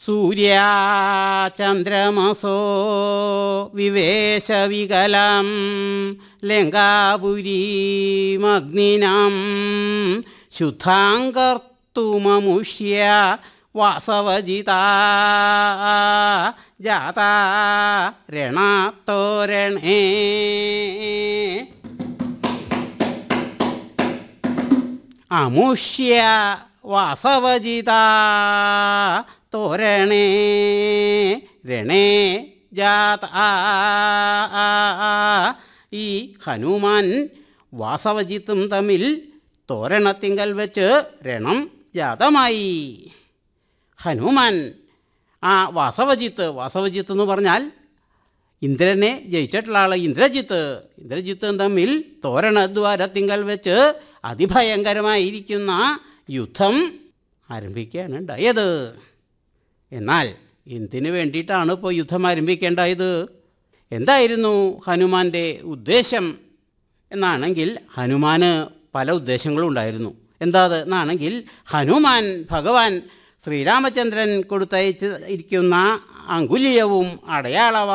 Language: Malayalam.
സൂര്യാചന്ദ്രമസോ വിവേശവികലം ലങ്കാപുരീമഗ്നിനം ശുദ്ധാങ്കർത്തുമമുഷ്യ വാസവജിതാ ജാതാ രണത്തോരണേ അമുഷ്യ വാസവജിത തോരണേ രണേ ജാത ഈ ഹനുമാൻ വാസവജിത്തും തമ്മിൽ തോരണത്തിങ്കൽ വെച്ച് രണം ജാതമായി ഹനുമാൻ ആ വാസവജിത്ത് വാസവജിത്ത് എന്ന് പറഞ്ഞാൽ ഇന്ദ്രനെ ജയിച്ചിട്ടുള്ള ആൾ ഇന്ദ്രജിത്ത് ഇന്ദ്രജിത്തും തമ്മിൽ തോരണദ്വാരത്തിങ്കൽ വെച്ച് അതിഭയങ്കരമായിരിക്കുന്ന യുദ്ധം ആരംഭിക്കുകയാണ് ഉണ്ടായത് എന്നാൽ എന്തിനു വേണ്ടിയിട്ടാണ് ഇപ്പോൾ യുദ്ധം ആരംഭിക്കേണ്ടായത് എന്തായിരുന്നു ഹനുമാൻ്റെ ഉദ്ദേശം എന്നാണെങ്കിൽ ഹനുമാന് പല ഉദ്ദേശങ്ങളും ഉണ്ടായിരുന്നു എന്താ അത് എന്നാണെങ്കിൽ ഹനുമാൻ ഭഗവാൻ ശ്രീരാമചന്ദ്രൻ കൊടുത്തയച്ച് ഇരിക്കുന്ന അങ്കുലിയവും അടയാള